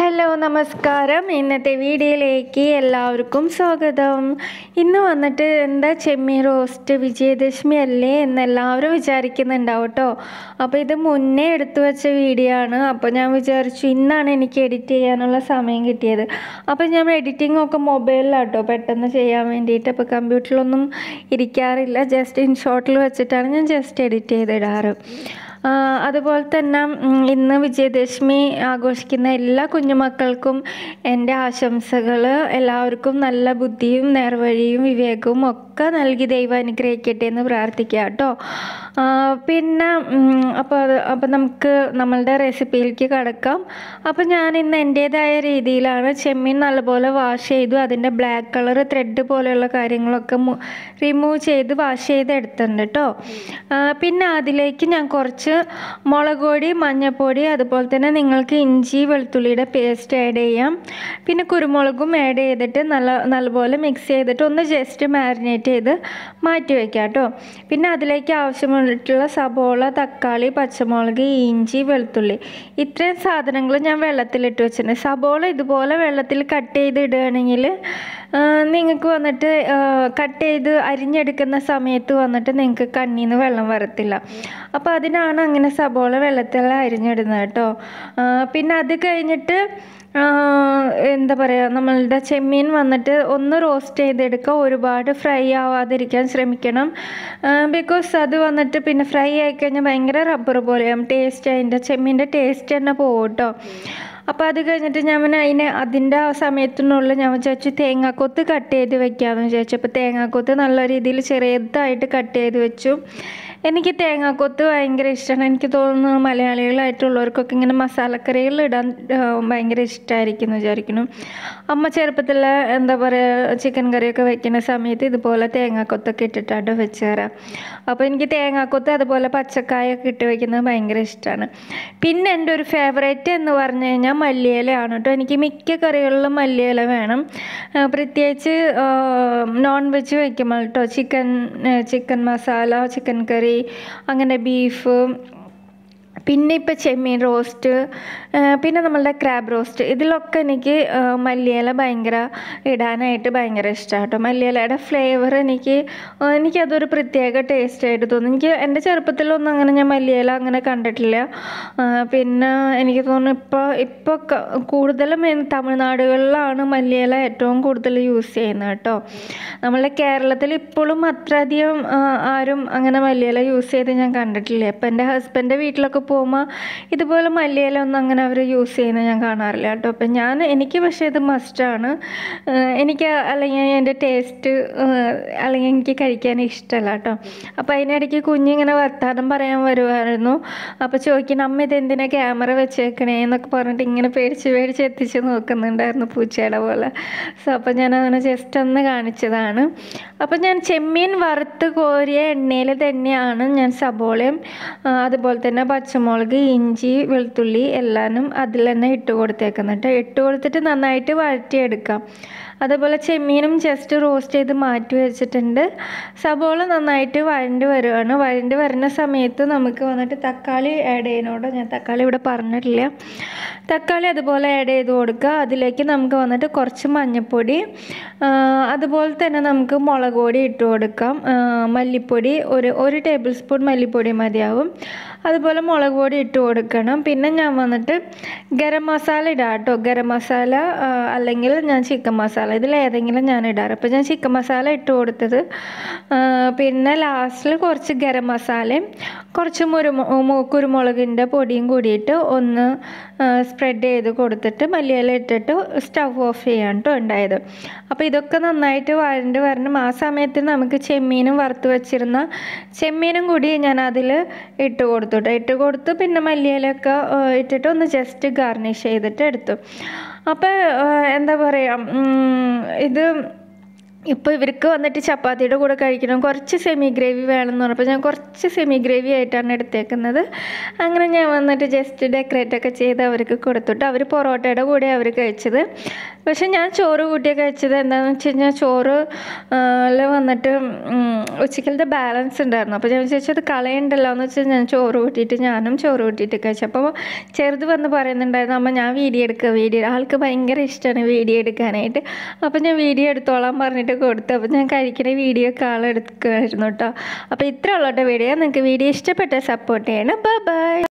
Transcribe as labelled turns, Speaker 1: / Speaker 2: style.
Speaker 1: hello നമസ്കാരം ഇന്നത്തെ വീഡിയോയിലേക്ക് എല്ലാവർക്കും സ്വാഗതം ഇന്ന് വന്നിട്ട് എന്താ ചെമ്മീൻ റോസ്റ്റ് വിജയദശമി അല്ലേ എന്ന് എല്ലാവരും വിചാരിക്കുന്നുണ്ടാവും കേട്ടോ അപ്പോൾ ഇത് മുന്നേ എടുത്തു വെച്ച വീഡിയോ ആണ് അപ്പോൾ ഞാൻ വിചാരിച്ചു ഇന്നാണ് എനിക്ക് എഡിറ്റ് ചെയ്യാനുള്ള സമയം കിട്ടിയത് അപ്പോൾ ഞാൻ എഡിറ്റിംഗ് ഒക്കെ മൊബൈലിലാട്ടോ പെട്ടെന്ന് ചെയ്യാൻ വേണ്ടിയിട്ട് അപ്പോൾ കമ്പ്യൂട്ടറിലൊന്നും ഇരിക്കാറില്ല ജസ്റ്റ് ഇൻ ഷോട്ടിൽ വെച്ചിട്ടാണ് ഞാൻ ജസ്റ്റ് എഡിറ്റ് ചെയ്തിടാറ് ആ, അതുപോലെ തന്നെ ഉം, ഇന്ന് വിജയദശമി ആഘോഷിക്കുന്ന എല്ലാ കുഞ്ഞുമക്കൾക്കും എൻ്റെ ആശംസകൾ എല്ലാവർക്കും നല്ല ബുദ്ധിയും നേർവഴിയും വിവേകവും ഒക്കെ നൽകി ദൈവം അനുഗ്രഹിക്കട്ടെ എന്ന് പ്രാർത്ഥിക്കുക കേട്ടോ ആ, പിന്നെ ഉം, അപ്പോൾ അത് അപ്പോൾ നമുക്ക് നമ്മളുടെ റെസിപ്പിയിലേക്ക് കടക്കാം അപ്പോൾ ഞാൻ ഇന്ന് എൻ്റേതായ രീതിയിലാണ് ചെമ്മീൻ നല്ലപോലെ വാഷ് ചെയ്തു അതിൻ്റെ ബ്ലാക്ക് കളർ ത്രെഡ് പോലെയുള്ള കാര്യങ്ങളൊക്കെ റിമൂവ് ചെയ്ത് വാഷ് ചെയ്ത് എടുത്തിട്ടുണ്ട് കേട്ടോ ആ, പിന്നെ അതിലേക്ക് ഞാൻ കുറച്ച് മുളക് പൊടി മഞ്ഞൾപ്പൊടി അതുപോലെ തന്നെ നിങ്ങൾക്ക് ഇഞ്ചി വെളുത്തുള്ളിയുടെ പേസ്റ്റ് ആഡ് ചെയ്യാം പിന്നെ കുരുമുളകും ആഡ് ചെയ്തിട്ട് നല്ല നല്ലപോലെ മിക്സ് ചെയ്തിട്ട് ഒന്ന് ജസ്റ്റ് മാരിനേറ്റ് ചെയ്ത് മാറ്റി വയ്ക്കാം കേട്ടോ പിന്നെ അതിലേക്ക് ആവശ്യമായിട്ടുള്ള സബോള തക്കാളി പച്ചമുളക് ഇഞ്ചി വെളുത്തുള്ളി ഇത്രയും സാധനങ്ങൾ ഞാൻ വെള്ളത്തിലിട്ട് വെച്ചിട്ടുണ്ട് സബോള ഇതുപോലെ വെള്ളത്തിൽ കട്ട് ചെയ്ത് ഇടുകയാണെങ്കിൽ നിങ്ങൾക്ക് വന്നിട്ട് കട്ട് ചെയ്ത് അരിഞ്ഞെടുക്കുന്ന സമയത്ത് വന്നിട്ട് നിങ്ങൾക്ക് കണ്ണിൽ നിന്ന് വെള്ളം വരത്തില്ല അപ്പോൾ അതിനാണ് അങ്ങനെ സബോള വെള്ളത്തിൽ അരിഞ്ഞിടുന്നത് കേട്ടോ ആ, പിന്നെ അത് കഴിഞ്ഞിട്ട് ആ, എന്താ പറയുക നമ്മളുടെ ചെമ്മീൻ വന്നിട്ട് ഒന്ന് റോസ്റ്റ് ചെയ്തെടുക്കുക ഒരുപാട് ഫ്രൈ ആവാതിരിക്കാൻ ശ്രമിക്കണം ബിക്കോസ് അത് വന്നിട്ട് പിന്നെ ഫ്രൈ ആയിക്കഴിഞ്ഞാൽ ഭയങ്കര റബ്ബർ പോലെയാവും ടേസ്റ്റ് അതിൻ്റെ ചെമ്മീൻ്റെ ടേസ്റ്റ് തന്നെ പോകും കേട്ടോ അപ്പോൾ അത് കഴിഞ്ഞിട്ട് ഞാൻ പിന്നെ അതിന് അതിൻ്റെ ആ സമയത്തിനുള്ളിൽ ഞാൻ വിചാരിച്ചു തേങ്ങാക്കൊത്ത് കട്ട് ചെയ്ത് വെക്കാമെന്ന് വിചാരിച്ചു അപ്പോൾ തേങ്ങാക്കൊത്ത് നല്ല രീതിയിൽ ചെറിയതായിട്ട് കട്ട് ചെയ്ത് വെച്ചു എനിക്ക് തേങ്ങാക്കൊത്ത് ഭയങ്കര ഇഷ്ടമാണ് എനിക്ക് തോന്നുന്നു മലയാളികളായിട്ടുള്ളവർക്കൊക്കെ ഇങ്ങനെ മസാലക്കറികൾ ഇടാൻ ആ, ഭയങ്കര ഇഷ്ടമായിരിക്കും എന്ന് വിചാരിക്കുന്നു അമ്മ ചെറുപ്പത്തിൽ എന്താ പറയുക ചിക്കൻ കറിയൊക്കെ വെക്കുന്ന സമയത്ത് ഇതുപോലെ തേങ്ങാക്കൊത്തൊക്കെ ഇട്ടിട്ടാണ് വെച്ച് തരാം അപ്പോൾ എനിക്ക് തേങ്ങാക്കൊത്ത് അതുപോലെ പച്ചക്കായൊക്കെ ഇട്ട് വെക്കുന്നത് ഭയങ്കര ഇഷ്ടമാണ് പിന്നെ എൻ്റെ ഒരു ഫേവറേറ്റ് എന്ന് പറഞ്ഞു കഴിഞ്ഞാൽ മല്ലിയിലയാണ് കേട്ടോ എനിക്ക് മിക്ക കറികളിലും മല്ലിയില വേണം ആ, പ്രത്യേകിച്ച് നോൺ വെജ് വയ്ക്കുമ്പോൾ കേട്ടോ chicken chicken masala chicken curry അങ്ങനെ ബീഫ് പിന്നെ ഇപ്പോൾ ചെമ്മീൻ റോസ്റ്റ് ആ, പിന്നെ നമ്മളുടെ ക്രാബ് റോസ്റ്റ് ഇതിലൊക്കെ എനിക്ക് ആ, മല്ലിയില ഭയങ്കര ഇടാനായിട്ട് ഭയങ്കര ഇഷ്ടമാണ് കേട്ടോ മല്ലിയിലയുടെ ഫ്ലേവർ എനിക്ക് ആ, എനിക്കതൊരു പ്രത്യേക ടേസ്റ്റ് ആയിട്ട് തോന്നും എനിക്ക് എൻ്റെ ചെറുപ്പത്തിലൊന്നും അങ്ങനെ ഞാൻ മല്ലിയില അങ്ങനെ കണ്ടിട്ടില്ല ആ, പിന്നെ എനിക്ക് തോന്നുന്നു ഇപ്പോൾ ഇപ്പോൾ കൂടുതലും ഈ തമിഴ്നാടുകളിലാണ് മല്ലിയില ഏറ്റവും കൂടുതൽ യൂസ് ചെയ്യുന്നത് കേട്ടോ നമ്മളുടെ കേരളത്തിൽ ഇപ്പോഴും അത്രയധികം ആ, ആരും അങ്ങനെ മല്ലിയില യൂസ് ചെയ്ത് ഞാൻ കണ്ടിട്ടില്ല ഇപ്പം എൻ്റെ ഹസ്ബൻഡ് വീട്ടിലൊക്കെ പോകുമ്പോൾ ഇതുപോലെ മല്ലിയില ഒന്നും അങ്ങനെ അവർ യൂസ് ചെയ്യുന്നത് ഞാൻ കാണാറില്ല കേട്ടോ അപ്പം ഞാൻ എനിക്ക് പക്ഷേ ഇത് മസ്റ്റാണ് എനിക്ക് അല്ലെങ്കിൽ എൻ്റെ ടേസ്റ്റ് അല്ലെങ്കിൽ എനിക്ക് കഴിക്കാൻ ഇഷ്ടമല്ല കേട്ടോ അപ്പോൾ അതിനിടയ്ക്ക് കുഞ്ഞിങ്ങനെ വർത്താനം പറയാൻ വരുമായിരുന്നു അപ്പോൾ ചോദിക്കണം അമ്മ ഇതെന്തിനാ ക്യാമറ വെച്ചേക്കണേ എന്നൊക്കെ പറഞ്ഞിട്ട് ഇങ്ങനെ പേടിച്ച് പേടിച്ച് എത്തിച്ച് നോക്കുന്നുണ്ടായിരുന്നു പൂച്ചയുടെ പോലെ സോ അപ്പോൾ ഞാൻ അങ്ങനെ ജസ്റ്റ് ഒന്ന് കാണിച്ചതാണ് അപ്പോൾ ഞാൻ ചെമ്മീൻ വറുത്ത് കോരിയ എണ്ണയിൽ തന്നെയാണ് ഞാൻ സബോളയും ആ, അതുപോലെ തന്നെ പച്ചമുളക് ഇഞ്ചി വെളുത്തുള്ളി എല്ലാനും അതിൽ തന്നെ ഇട്ട് കൊടുത്തേക്കുന്നുണ്ട് ഇട്ട് കൊടുത്തിട്ട് നന്നായിട്ട് വഴറ്റിയെടുക്കാം അതുപോലെ ചെമ്മീനും ജസ്റ്റ് റോസ്റ്റ് ചെയ്ത് മാറ്റി വെച്ചിട്ടുണ്ട് സബോള നന്നായിട്ട് വഴണ്ട് വരുവാണ് വഴണ്ട് വരുന്ന സമയത്ത് നമുക്ക് വന്നിട്ട് തക്കാളി ആഡ് ചെയ്യണോട്ടോ ഞാൻ തക്കാളി ഇവിടെ പറഞ്ഞിട്ടില്ല തക്കാളി അതുപോലെ ആഡ് ചെയ്ത് കൊടുക്കുക അതിലേക്ക് നമുക്ക് വന്നിട്ട് കുറച്ച് മഞ്ഞൾപ്പൊടി ആ, അതുപോലെ തന്നെ നമുക്ക് മുളക് പൊടി ഇട്ട് കൊടുക്കാം ആ, മല്ലിപ്പൊടി ഒരു ഒരു ടേബിൾ സ്പൂൺ മല്ലിപ്പൊടി മതിയാവും അതുപോലെ മുളക് പൊടി ഇട്ട് കൊടുക്കണം പിന്നെ ഞാൻ വന്നിട്ട് ഗരം മസാല ഇടാം കേട്ടോ ഗരം മസാല ആ, അല്ലെങ്കിൽ ഞാൻ ചിക്കൻ മസാല ഇതിലേതെങ്കിലും ഞാൻ ഇടാറ് അപ്പോൾ ഞാൻ ചിക്കൻ മസാല ഇട്ട് കൊടുത്തത് ആ, പിന്നെ ലാസ്റ്റിൽ കുറച്ച് ഗരം മസാലയും കുറച്ച് മുരുമു കുരുമുളകിൻ്റെ പൊടിയും കൂടിയിട്ട് ഒന്ന് സ്പ്രെഡ് ചെയ്ത് കൊടുത്തിട്ട് മല്ലിയില ഇട്ടിട്ട് സ്റ്റവ് ഓഫ് ചെയ്യാൻ കേട്ടോ ഉണ്ടായത് അപ്പോൾ ഇതൊക്കെ നന്നായിട്ട് വഴണ്ട് വരണം ആ സമയത്ത് നമുക്ക് ചെമ്മീനും വറുത്ത് വെച്ചിരുന്ന ചെമ്മീനും കൂടി ഞാൻ അതിൽ ഇട്ട് കൊടുത്തു കേട്ടോ ഇട്ട് കൊടുത്ത് പിന്നെ മല്ലിയിലൊക്കെ ആ, ഇട്ടിട്ട് ഒന്ന് ജസ്റ്റ് ഗാർണിഷ് ചെയ്തിട്ട് എടുത്തു അപ്പോൾ എന്താ പറയുക ഉം, ഇത് ഇപ്പോൾ ഇവർക്ക് വന്നിട്ട് ചപ്പാത്തിയുടെ കൂടെ കഴിക്കണം കുറച്ച് സെമി ഗ്രേവി വേണമെന്ന് പറഞ്ഞപ്പോൾ ഞാൻ കുറച്ച് സെമി ഗ്രേവി ആയിട്ടാണ് എടുത്തേക്കുന്നത് അങ്ങനെ ഞാൻ വന്നിട്ട് ജസ്റ്റ് ഡെക്കറേറ്റ് ഒക്കെ ചെയ്ത് അവർക്ക് കൊടുത്തിട്ട് അവർ പൊറോട്ടയുടെ കൂടെ അവർ കഴിച്ചത് പക്ഷെ ഞാൻ ചോറ് കൂട്ടിയാണ് കഴിച്ചത് എന്താണെന്ന് വെച്ച് കഴിഞ്ഞാൽ ചോറ് ല് വന്നിട്ട് ഉം, ഉച്ചക്കലത്തെ ബാലൻസ് ഉണ്ടായിരുന്നു അപ്പോൾ ഞാൻ വിചാരിച്ചു അത് കളയണ്ടല്ലോ എന്ന് വെച്ചാൽ ഞാൻ ചോറ് കൂട്ടിയിട്ട് ഞാനും ചോറ് കൂട്ടിയിട്ട് കഴിച്ചു അപ്പോൾ ചെറുത് വന്ന് പറയുന്നുണ്ടായിരുന്നു അമ്മ ഞാൻ വീഡിയോ എടുക്കുക വീഡിയോ ആൾക്ക് ഭയങ്കര ഇഷ്ടമാണ് വീഡിയോ എടുക്കാനായിട്ട് അപ്പോൾ ഞാൻ വീഡിയോ എടുത്തോളാൻ പറഞ്ഞിട്ട് കൊടുത്തു അപ്പോൾ ഞാൻ കഴിക്കുന്ന വീഡിയോ ഒക്കെ ആളെടുക്കുമായിരുന്നു കേട്ടോ അപ്പോൾ ഇത്ര ഉള്ള വീഡിയോ നിങ്ങൾക്ക് വീഡിയോ ഇഷ്ടപ്പെട്ട സപ്പോർട്ട് ചെയ്യണം ബൈ ബൈ